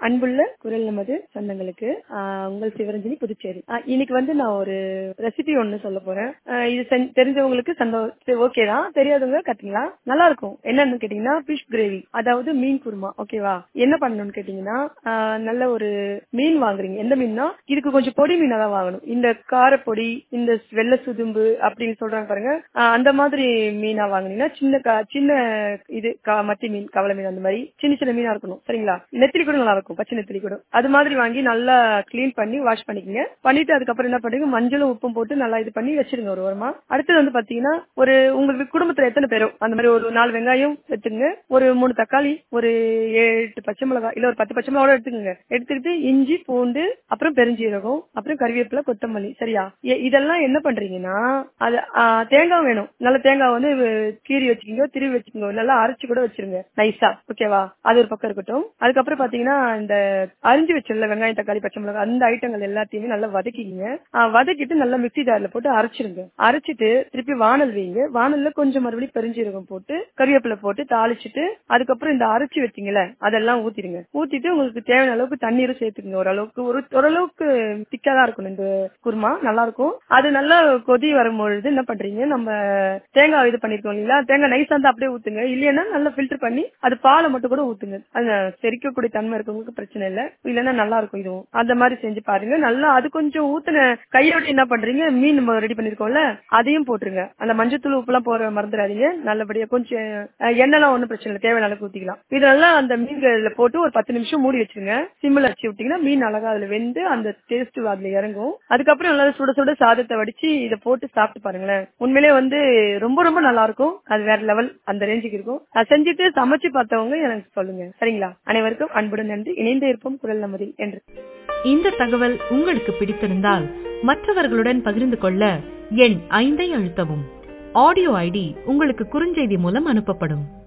அன்புள்ள குரல் நமது சொந்தங்களுக்கு ஆஹ் உங்கள் சிவரஞ்சனி புதுச்சேரி ஆஹ் இன்னைக்கு வந்து நான் ஒரு ரெசிபி ஒண்ணு சொல்ல போறேன் ஆஹ் இது செஞ்- தெரிஞ்சவங்களுக்கு சந்தோஷம் ஓகே தான் தெரியாதவங்க கத்துக்கலாம் நல்லா இருக்கும் என்னன்னு கேட்டீங்கன்னா ஃபிஷ் கிரேவி அதாவது மீன் குருமா ஓகேவா என்ன பண்ணணும்னு கேட்டீங்கன்னா ஆஹ் நல்ல ஒரு மீன் வாங்குறீங்க எந்த மீன்னா இதுக்கு கொஞ்சம் பொடி மீனா தான் வாங்கணும் இந்த காரப்பொடி இந்த வெள்ளை சுதும்பு அப்படின்னு சொல்றாங்க பாருங்க ஆஹ் அந்த மாதிரி மீனா வாங்குனீங்கன்னா சின்ன கா- சின்ன இது கா- மத்தி மீன் கவலை மீன் அந்த மாதிரி சின்ன சின்ன மீனா இருக்கணும் சரிங்களா நெத்திலி கூட நல்லா இருக்கும் பச்சை நெத்திலி கூட அது மாதிரி வாங்கி நல்லா க்ளீன் பண்ணி வாஷ் பண்ணிக்கங்க பண்ணிட்டு அதுக்கப்புறம் என்ன பண்ணுங்க மஞ்சளும் உப்பும் போட்டு நல்லா இது பண்ணி வச்சிருங்க ஒரு ஓரமா அடுத்தது வந்து பாத்தீங்கன்னா ஒரு உங்க குடும்பத்துல எத்தனை பேரோ அந்த மாதிரி ஒரு நாலு வெங்காயம் எடுத்துங்க ஒரு மூணு தக்காளி ஒரு ஏழு எட்டு பச்சை மிளகாய் இல்ல ஒரு பத்து பச்சை மிளகாய் எடுத்துக்கோங்க எடுத்துக்கிட்டு இஞ்சி பூண்டு அப்புறம் பெருஞ்சீரகம் அப்புறம் கறிவேப்பிலை கொத்தமல்லி சரியா எ- இதெல்லாம் என்ன பண்றீங்கன்னா அது ஆ, தேங்காய் வேணும் நல்ல தேங்காய் வந்து அஹ், கீறி வச்சுக்கோங்க திருவி வச்சுக்கோங்க நல்லா அரைச்சு கூட வச்சிருங்க நைஸா ஓகேவா அது ஒரு பக்கம் இருக்கட்டும் அதுக்கப்புறம் பாத்தீங்கன்னா இந்த அரிஞ்சு வச்சிருந்த வெங்காயம் தக்காளி பச்சை மிளகாய் அந்த ஐட்டங்கள் எல்லாத்தையுமே நல்லா வதக்கிங்க வதக்கிட்டு நல்லா மிக்ஸி ஜார்ல போட்டு அரைச்சிருங்க அரைச்சிட்டு திருப்பி வானல் வைங்க வானல்ல கொஞ்சம் மறுபடியும் பெருஞ்சீரகம் போட்டு கறிவேப்பிலை போட்டு தாளிச்சிட்டு அதுக்கப்புறம் இந்த அரைச்சு வச்சீங்கல்ல அதெல்லாம் ஊத்திடுங்க ஊத்திட்டு உங்களுக்கு தேவையான அளவுக்கு தண்ணீரும் சேர்த்துக்குங்க ஓரளவுக்கு ஒரு ஓரளவுக்கு திக்கா தான் இருக்கணும் இந்த குருமா நல்லா இருக்கும் அது நல்லா கொதி வரும்பொழுது என்ன பண்றீங்க நம்ம தேங்காய் இது பண்ணிருக்கோம் இல்லையா தேங்காய் நைஸா இருந்தா அப்படியே ஊத்துங்க இல்லைன்னா நல்லா ஃபில்டர் பண்ணி அது பாலை மட்டும் கூட ஊத்துங்க அது செரிக்கக்கூடிய தன்மை இருக்கவங்களுக்கு பிரச்சனை இல்ல இல்லைன்னா நல்லா இருக்கும் இதுவும் அந்த மாதிரி செஞ்சு பாருங்க நல்லா அது கொஞ்சம் ஊத்துன கையோட என்ன பண்றீங்க மீன் நம்ம ரெடி பண்ணிருக்கோம்ல அதையும் போட்டுருங்க அந்த மஞ்சத்தூள் உப்பு எல்லாம் போற மறந்துடாதீங்க நல்லபடியா கொஞ்சம் அஹ், எண்ணெய்லாம் ஒண்ணும் பிரச்சனை இல்லை தேவையான அளவுக்கு ஊத்திக்கலாம் இதெல்லாம் அந்த மீன்கள்ல போட்டு ஒரு பத்து நிமிஷம் மூடி வச்சிருங்க சிம்மில் வச்சு விட்டீங்கன்னா மீன் அழகா அதுல வெந்து அந்த டேஸ்ட் அதுல இறங்கும் அதுக்கப்புறம் நல்லா சுட சுட சாதத்தை வடிச்சு இதை போட்டு சாப்பிட்டு பாருங்களேன் உண்மையிலே வந்து ரொம்ப ரொம்ப நல்லா இருக்கும் அது வேற லெவல் அந்த ரேஞ்சுக்கு இருக்கும் அதை செஞ்சுட்டு சமைச்சு பார்த்தவங்க எனக்கு சொல்லுங்க சரிங்களா அனைவருக்கும் அன்புடன் நன்றி இணைந்தே இருப்போம் குரல் நமதி என்று இந்த தகவல் உங்களுக்கு பிடித்திருந்தால் மற்றவர்களுடன் பகிர்ந்து கொள்ள எண் ஐந்தை அழுத்தவும் ஆடியோ ஐடி உங்களுக்கு குறுஞ்செய்தி மூலம் அனுப்பப்படும்